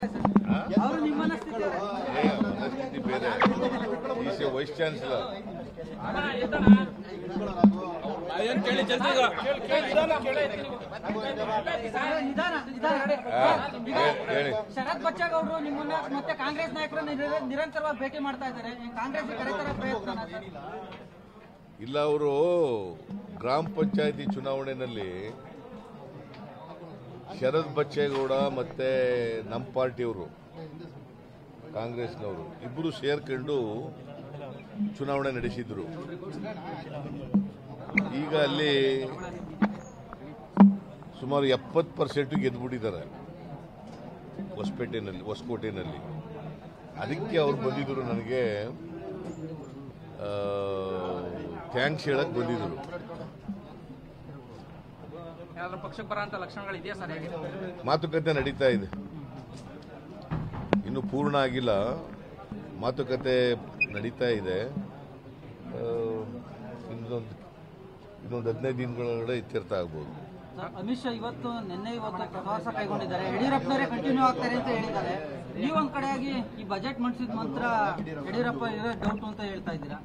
ಅವರು ನಿಮ್ಮನ್ನ ಸ್ಥಿತಿ ಏ, ಮನಸ್ಥಿತಿ ಬೇರೆ ಈಸ್ ಎ ವೈಸ್ ಚಾನ್ಸಲರ್ ನಿಧಾನ ನಿಧಾನ ಈಗ ಹೇಳಿ ಶರತ್ ಬಚ್ಚೇಗೌಡರು ನಿಮ್ಮನ್ನ ಮತ್ತೆ ಕಾಂಗ್ರೆಸ್ ನಾಯಕರು ನಿರ- ನಿರಂತರವಾಗಿ ಭೇಟಿ ಮಾಡ್ತಾ ಇದ್ದಾರೆ ಕಾಂಗ್ರೆಸ್ ಕರೆತರ ಪ್ರಯತ್ನ ಇಲ್ಲ ಅವರು ಗ್ರಾಮ ಪಂಚಾಯತಿ ಚುನಾವಣೆಯಲ್ಲಿ ಶರದ್ ಬಚ್ಚೇಗೌಡ ಮತ್ತೆ ನಮ್ಮ ಪಾರ್ಟಿಯವರು ಕಾಂಗ್ರೆಸ್ನವರು ಇಬ್ಬರು ಸೇರ್ಕೊಂಡು ಚುನಾವಣೆ ನಡೆಸಿದ್ರು ಈಗ ಅಲ್ಲಿ ಸುಮಾರು ಎಪ್ಪತ್ತು ಪರ್ಸೆಂಟ್ ಗೆದ್ದುಬಿಟ್ಟಿದ್ದಾರೆ ಹೊಸಪೇಟೆನಲ್ಲಿ ಹೊಸಕೋಟೆನಲ್ಲಿ ಅದಕ್ಕೆ ಅವ್ರು ಬಂದಿದ್ರು ನನಗೆ ಥ್ಯಾಂಕ್ಸ್ ಹೇಳಕ್ ಬಂದಿದ್ರು ಯಾವ್ದಾದ್ರು ಪಕ್ಷಕ್ಕೆ ಬರೋಂಥ ಲಕ್ಷಣಗಳು ಇದೆಯಾ ಸರ್ ಹೇಗೆ ಮಾತುಕತೆ ನಡೀತಾ ಇದೆ ಇನ್ನು ಪೂರ್ಣ ಆಗಿಲ್ಲ ಮಾತುಕತೆ ನಡೀತಾ ಇದೆ ಆ, ಇನ್ನೊಂದು ಇನ್ನೊಂದು ಹದಿನೈದು ದಿನಗಳೊಳಗಡೆ ಇತ್ಯರ್ಥ ಆಗ್ಬೋದು ಅಮಿತ್ ಶಾ ಇವತ್ತು ನಿನ್ನೆ ಇವತ್ತು ಪ್ರವಾಸ ಕೈಗೊಂಡಿದ್ದಾರೆ ಯಡಿಯೂರಪ್ಪನವರೇ ಕಂಟಿನ್ಯೂ ಆಗ್ತಾರೆ ಅಂತ ಹೇಳಿದ್ದಾರೆ ನೀವು ಒಂದ್ ಕಡೆಯಾಗಿ ಈ ಬಜೆಟ್ ಮಂಡಿಸಿದ ನಂತರ ಯಡಿಯೂರಪ್ಪ ಇರೋ ಡೌಟ್ ಅಂತ ಹೇಳ್ತಾ ಇದ್ದೀರಾ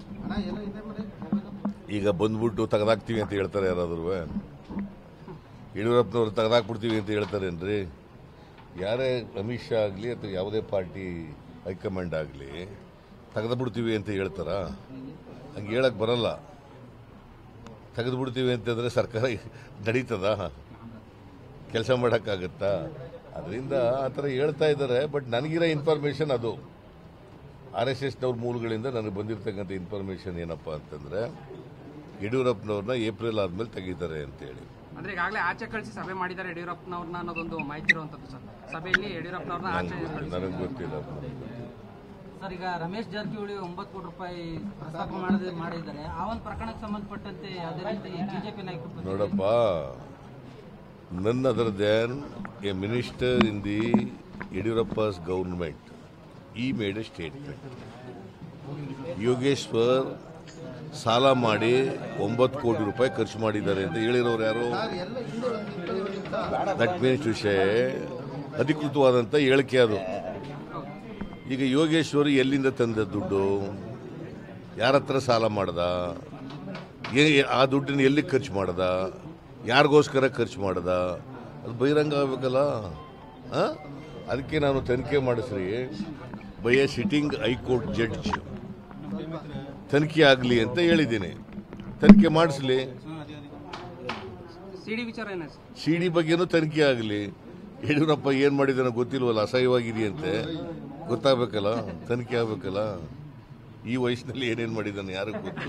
ಈಗ ಬಂದ್ಬಿಟ್ಟು ತೆಗೆದಾಕ್ತೀವಿ ಅಂತ ಹೇಳ್ತಾರೆ ಯಾರಾದ್ರೂ ಯಡಿಯೂರಪ್ಪನವ್ರು ತೆಗೆದಾಕ್ಬಿಡ್ತೀವಿ ಅಂತ ಹೇಳ್ತಾರೇನ್ರಿ ಯಾರೇ ಅಮಿತ್ ಶಾ ಆಗಲಿ ಅಥವಾ ಯಾವುದೇ ಪಾರ್ಟಿ ಹೈಕಮಾಂಡ್ ಆಗಲಿ ತೆಗೆದುಬಿಡ್ತೀವಿ ಅಂತ ಹೇಳ್ತಾರ ಹಂಗೆ ಹೇಳಕ್ ಬರಲ್ಲ ತೆಗೆದುಬಿಡ್ತೀವಿ ಅಂತಂದ್ರೆ ಸರ್ಕಾರ ನಡೀತದ ಕೆಲಸ ಮಾಡೋಕ್ಕಾಗತ್ತಾ ಅದರಿಂದ ಆ ಥರ ಹೇಳ್ತಾ ಇದ್ದಾರೆ ಬಟ್ ನನಗಿರೋ ಇನ್ಫಾರ್ಮೇಷನ್ ಅದು ಆರ್ ಎಸ್ ಎಸ್ನವ್ರ ಮೂಲಗಳಿಂದ ನನಗೆ ಬಂದಿರತಕ್ಕಂಥ ಇನ್ಫಾರ್ಮೇಷನ್ ಏನಪ್ಪ ಅಂತಂದ್ರೆ ಯಡಿಯೂರಪ್ಪನವ್ರನ್ನ ಏಪ್ರಿಲ್ ಆದ್ಮೇಲೆ ತೆಗಿತಾರೆ ಅಂತೇಳಿ ಅಂದ್ರೆ ಈಗಾಗಲೇ ಆಚೆ ಕಳಿಸಿ ಸಭೆ ಮಾಡಿದ್ದಾರೆ ಯಡಿಯೂರಪ್ಪನವ್ರನ್ನ ಅನ್ನೋದೊಂದು ಮಾಹಿತಿ ಇರುವಂತದ್ದು ಸರ್ ಸಭೆಯಲ್ಲಿ ಯಡಿಯೂರಪ್ಪನವ್ರನ್ನ ಆಚೆ ಕಳಿಸಿ ನನಗೆ ಗೊತ್ತಿಲ್ಲ ಸರ್ ಈಗ ರಮೇಶ್ ಜಾರಕಿಹೊಳಿ ಒಂಬತ್ತು ಕೋಟಿ ರೂಪಾಯಿ ಪ್ರಸ್ತಾಪ ಮಾಡಿದ ಮಾಡಿದ್ದಾರೆ ಆ ಒಂದು ಪ್ರಕರಣಕ್ಕೆ ಸಂಬಂಧಪಟ್ಟಂತೆ ಯಾವುದೇ ರೀತಿ ಬಿಜೆಪಿ ನಾಯಕರು ನೋಡಪ್ಪ none other than a minister in the Yediyurappa's government he made a statement Yogeshwar ಸಾಲ ಮಾಡಿ ಒಂಬತ್ತು ಕೋಟಿ ರೂಪಾಯಿ ಖರ್ಚು ಮಾಡಿದ್ದಾರೆ ಅಂತ ಹೇಳಿರೋರು ಯಾರು ದಟ್ ಮೀನ್ಸ್ ವಿಷಯ ಅಧಿಕೃತವಾದಂಥ ಹೇಳಿಕೆ ಅದು ಈಗ ಯೋಗೇಶ್ವರ್ ಎಲ್ಲಿಂದ ತಂದ ದುಡ್ಡು ಯಾರ ಹತ್ರ ಸಾಲ ಮಾಡ್ದ ಏ- ಆ ದುಡ್ಡನ್ನ ಎಲ್ಲಿ ಖರ್ಚು ಮಾಡ್ದ ಯಾರಿಗೋಸ್ಕರ ಖರ್ಚು ಮಾಡ್ದ ಅದು ಬಹಿರಂಗ ಆಗ್ಬೇಕಲ್ಲ ಆ? ಅದಕ್ಕೆ ನಾನು ತನಿಖೆ ಮಾಡಿಸ್ರಿ by a sitting high court judge ತನಿಖೆ ಆಗಲಿ ಅಂತ ಹೇಳಿದ್ದೀನಿ ತನಿಖೆ ಮಾಡಿಸ್ಲಿ ಸಿಡಿ ವಿಚಾರ ಏನ ಸರ್ ಸಿ ಡಿ ಬಗ್ಗೆನೂ ತನಿಖೆ ಆಗಲಿ ಯಡಿಯೂರಪ್ಪ ಏನು ಮಾಡಿದಾನೋ ಗೊತ್ತಿಲ್ವಲ್ಲ ಅಸಹ್ಯವಾಗಿದೆಯಂತೆ ಗೊತ್ತಾಗಬೇಕಲ್ಲ ತನಿಖೆ ಆಗಬೇಕಲ್ಲ ಈ ವಯಸ್ಸಿನಲ್ಲಿ ಏನೇನು ಮಾಡಿದ್ದಾನೆ ಯಾರಿಗೂ ಗೊತ್ತು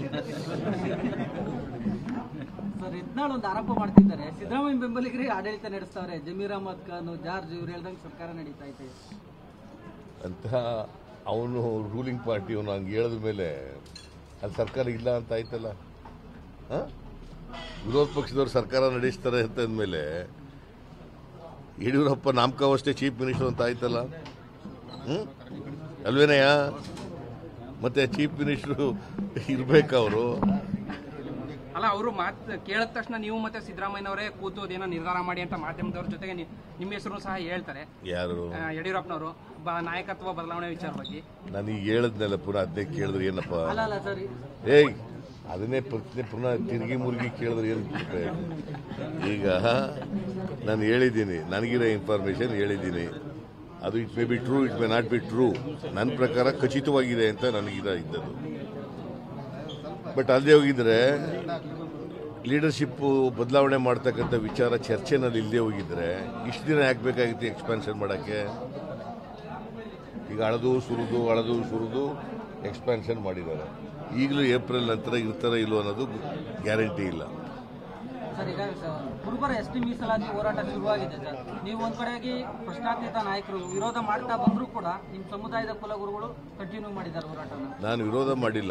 ಸರ್ ಯತ್ನಾಳ್ ಒಂದು ಆರೋಪ ಮಾಡ್ತಿದ್ದಾರೆ ಸಿದ್ದರಾಮಯ್ಯ ಬೆಂಬಲಿಗರಿಗೆ ಆಡಳಿತ ನಡೆಸ್ತಾರೆ ಜಮೀರ್ ಅಹಮದ್ ಖಾನ್ ಜಾರ್ಜ್ ಇವ್ರು ಹೇಳ್ದಂಗೆ ಸರ್ಕಾರ ನಡೀತಾ ಐತೆ ಅಂತ ಅವನು ರೂಲಿಂಗ್ ಪಾರ್ಟಿಯವನು ಹಂಗೆ ಹೇಳಿದ ಮೇಲೆ ಅಲ್ಲಿ ಸರ್ಕಾರ ಇಲ್ಲ ಅಂತ ಆಯ್ತಲ್ಲ ಆ? ವಿರೋಧ ಪಕ್ಷದವ್ರು ಸರ್ಕಾರ ನಡೆಸ್ತಾರೆ ಅಂತ ಅಂದಮೇಲೆ ಯಡಿಯೂರಪ್ಪ ನಾಮಕಾವಷ್ಟೇ ಚೀಫ್ ಮಿನಿಸ್ಟರ್ ಅಂತ ಆಯ್ತಲ್ಲ ಹ್ಮ್ ಅಲ್ವೇನಯ್ಯ ಮತ್ತೆ ಚೀಫ್ ಮಿನಿಸ್ಟರ್ ಇರ್ಬೇಕು ಅವರು ಅಲ್ಲ ಅವರು ಮಾತ್ ಕೇಳಿದ ತಕ್ಷಣ ನೀವು ಮತ್ತೆ ಸಿದ್ದರಾಮಯ್ಯನವರೇ ಕೂತು ಅದೇನೋ ನಿರ್ಧಾರ ಮಾಡಿ ಅಂತ ಮಾಧ್ಯಮದವ್ರ ಜೊತೆಗೆ ನಿ- ನಿಮ್ಮ ಹೆಸರು ಸಹ ಹೇಳ್ತಾರೆ ಯಾರು ಆ, ಯಡಿಯೂರಪ್ಪನವರು ಬ- ನಾಯಕತ್ವ ಬದಲಾವಣೆ ವಿಚಾರವಾಗಿ ನನಗೆ ಹೇಳಿದ್ನಲ್ಲ ಪುನಃ ಅದೇ ಕೇಳಿದ್ರೆ ಏನಪ್ಪ ಅಲ್ಲ ಅಲ್ಲ ಸರ್ ಏಯ್ ಅದನ್ನೇ ಪ್ರಶ್ನೆ ಪುನಃ ತಿರುಗಿ ಮುರುಗಿ ಕೇಳಿದ್ರೆ ಏನು ಪ್ರಯೋಜನ? ಈಗ ನಾನು ಹೇಳಿದ್ದೀನಿ ನನಗಿರೋ ಇನ್ಫಾರ್ಮೇಶನ್ ಹೇಳಿದ್ದೀನಿ ಅದು it may be true it may not be true ನನ್ನ ಪ್ರಕಾರ ಖಚಿತವಾಗಿದೆ ಅಂತ ನನಗಿದ ಇದ್ದದ್ದು ಬಟ್ ಅಲ್ಲದೆ ಹೋಗಿದ್ರೆ ಲೀಡರ್ಶಿಪ್ ಬದಲಾವಣೆ ಮಾಡ್ತಕ್ಕಂಥ ವಿಚಾರ ಚರ್ಚೆನಲ್ಲಿ ಇಲ್ಲದೆ ಹೋಗಿದ್ರೆ ಇಷ್ಟು ದಿನ ಯಾಕೆ ಬೇಕಾಗಿತ್ತು ಎಕ್ಸ್ಪಾನ್ಷನ್ ಮಾಡೋಕ್ಕೆ ಈಗ ಅಳದು ಸುರಿದು ಅಳದು ಸುರಿದು ಎಕ್ಸ್ಪಾನ್ಷನ್ ಮಾಡಿದ್ದಾರೆ ಈಗಲೂ ಏಪ್ರಿಲ್ ನಂತರ ಇರ್ತಾರೆ ಇಲ್ವೋ ಅನ್ನೋದು ಗ್ಯಾರಂಟಿ ಇಲ್ಲ ಸರ್ ಈಗ ಸರ್, ಕುರುಬರ ಎಸ್ ಟಿ ಮೀಸಲಾತಿ ಹೋರಾಟ ಶುರುವಾಗಿದೆ ಸರ್ ನೀವು ಒಂದ್ ಕಡೆಯಾಗಿ ಪ್ರಶ್ನಾತೀತ ನಾಯಕರು ವಿರೋಧ ಮಾಡ್ತಾ ಬಂದ್ರು ಕೂಡ ನಿಮ್ಮ ಸಮುದಾಯದ ಕುಲಗುರುಗಳು ಕಂಟಿನ್ಯೂ ಮಾಡಿದ್ದಾರೆ ಹೋರಾಟನ ನಾನು ವಿರೋಧ ಮಾಡಿಲ್ಲ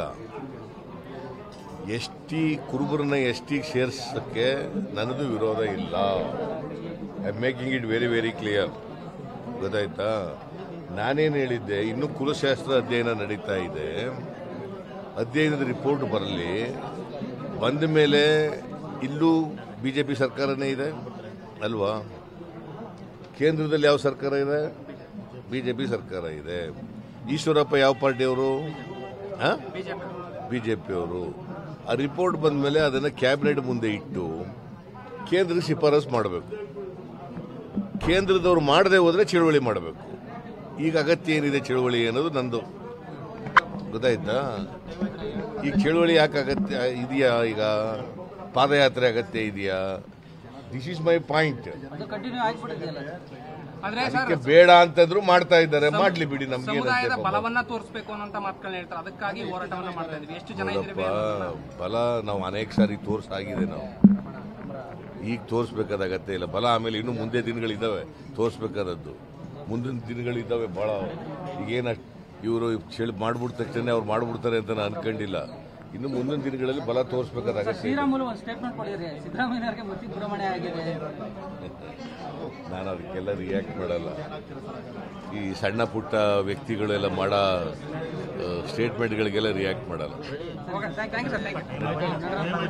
ಎಸ್ ಟಿ ಕುರುಬರನ್ನ ಎಸ್ ಟಿ ಸೇರ್ಸಕ್ಕೆ ನನ್ನದು ವಿರೋಧ ಇಲ್ಲ I making it very very clear ಗೊತ್ತಾಯ್ತಾ ನಾನೇನು ಹೇಳಿದ್ದೆ ಇನ್ನೂ ಕುಲಶಾಸ್ತ್ರ ಅಧ್ಯಯನ ನಡೀತಾ ಇದೆ ಅಧ್ಯಯನದ ರಿಪೋರ್ಟ್ ಬರಲಿ ಬಂದ ಮೇಲೆ ಇಲ್ಲೂ ಬಿ ಜೆ ಪಿ ಸರ್ಕಾರನೇ ಇದೆ ಅಲ್ವಾ ಕೇಂದ್ರದಲ್ಲಿ ಯಾವ ಸರ್ಕಾರ ಇದೆ ಬಿಜೆಪಿ ಸರ್ಕಾರ ಇದೆ ಈಶ್ವರಪ್ಪ ಯಾವ ಪಾರ್ಟಿಯವರು ಬಿಜೆಪಿ ಬಿಜೆಪಿಯವರು ಆ ರಿಪೋರ್ಟ್ ಬಂದ ಮೇಲೆ ಅದನ್ನು ಕ್ಯಾಬಿನೆಟ್ ಮುಂದೆ ಇಟ್ಟು ಕೇಂದ್ರ ಶಿಫಾರಸ್ ಮಾಡಬೇಕು ಕೇಂದ್ರದವ್ರು ಮಾಡದೆ ಹೋದ್ರೆ ಚಳುವಳಿ ಮಾಡಬೇಕು ಈಗ ಅಗತ್ಯ ಏನಿದೆ ಚಳುವಳಿ ಅನ್ನೋದು ನಂದು ಗೊತ್ತಾಯ್ತಾ ಈಗ ಚಳುವಳಿ ಯಾಕೆ ಅಗತ್ಯ ಇದೆಯಾ ಈಗ ಪಾದಯಾತ್ರೆ ಅಗತ್ಯ ಇದೆಯಾ ದಿಸ್ ಇಸ್ ಮೈ ಪಾಯಿಂಟ್ ಅದು ಕಂಟಿನ್ಯೂ ಆಗ್ಬಿಟ್ಟಿದೆಯಲ್ಲ ಆದ್ರೆ ಸರ್ ಅದಕ್ಕೆ ಬೇಡ ಅಂತಂದ್ರು ಮಾಡ್ತಾ ಇದ್ದಾರೆ ಮಾಡ್ಲಿ ಬಿಡಿ ನಮ್ಗೆ ಸಮುದಾಯದ ಬಲವನ್ನ ತೋರಿಸಬೇಕು ಅನ್ನೋಂತ ಮಾತುಗಳನ್ನ ಹೇಳ್ತಾರೆ ಅದಕ್ಕಾಗಿ ಹೋರಾಟವನ್ನ ಮಾಡ್ತಾ ಇದ್ವಿ ಎಷ್ಟು ಜನ ನೋಡಪ್ಪ ಇದ್ರಿ ಬಲ ನಾವು ಅನೇಕ ಸಾರಿ ತೋರ್ಸಾಗಿದೆ ನಾವು ಈಗ ತೋರಿಸ್ಬೇಕಾದ ಅಗತ್ಯ ಇಲ್ಲ ಬಲ ಆಮೇಲೆ ಇನ್ನು ಮುಂದೆ ದಿನಗಳಿದ್ದಾವೆ ತೋರಿಸ್ಬೇಕಾದದ್ದು ಮುಂದಿನ ದಿನಗಳಿದ್ದಾವೆ ಭಾಳ ಈಗೇನು ಇವರು ಚಳಿ ಮಾಡ್ಬಿಟ್ಟ ತಕ್ಷಣ ಅವ್ರು ಮಾಡ್ಬಿಡ್ತಾರೆ ಅಂತ ನಾನು ಅನ್ಕೊಂಡಿಲ್ಲ ಇನ್ನು ಮುಂದಿನ ದಿನಗಳಲ್ಲಿ ಬಲ ತೋರಿಸ್ಬೇಕಾದ ಅಗತ್ಯ ಇದೆ ಶ್ರೀರಾಮುಲು ಒಂದು ಸ್ಟೇಟ್ಮೆಂಟ್ ಕೊಡಿರಿ ಸಿದ್ದರಾಮಯ್ಯನವರಿಗೆ ಮತಿ ಭ್ರಮಣೆ ಆಗಿದೆ ನಾನು ಅದಕ್ಕೆಲ್ಲ ರಿಯಾಕ್ಟ್ ಮಾಡಲ್ಲ ಈ ಸಣ್ಣ ಪುಟ್ಟ ವ್ಯಕ್ತಿಗಳೆಲ್ಲ ಮಾಡೋ ಸ್ಟೇಟ್ಮೆಂಟ್ಗಳಿಗೆಲ್ಲ ರಿಯಾಕ್ಟ್ ಮಾಡಲ್ಲ thank you sir thank you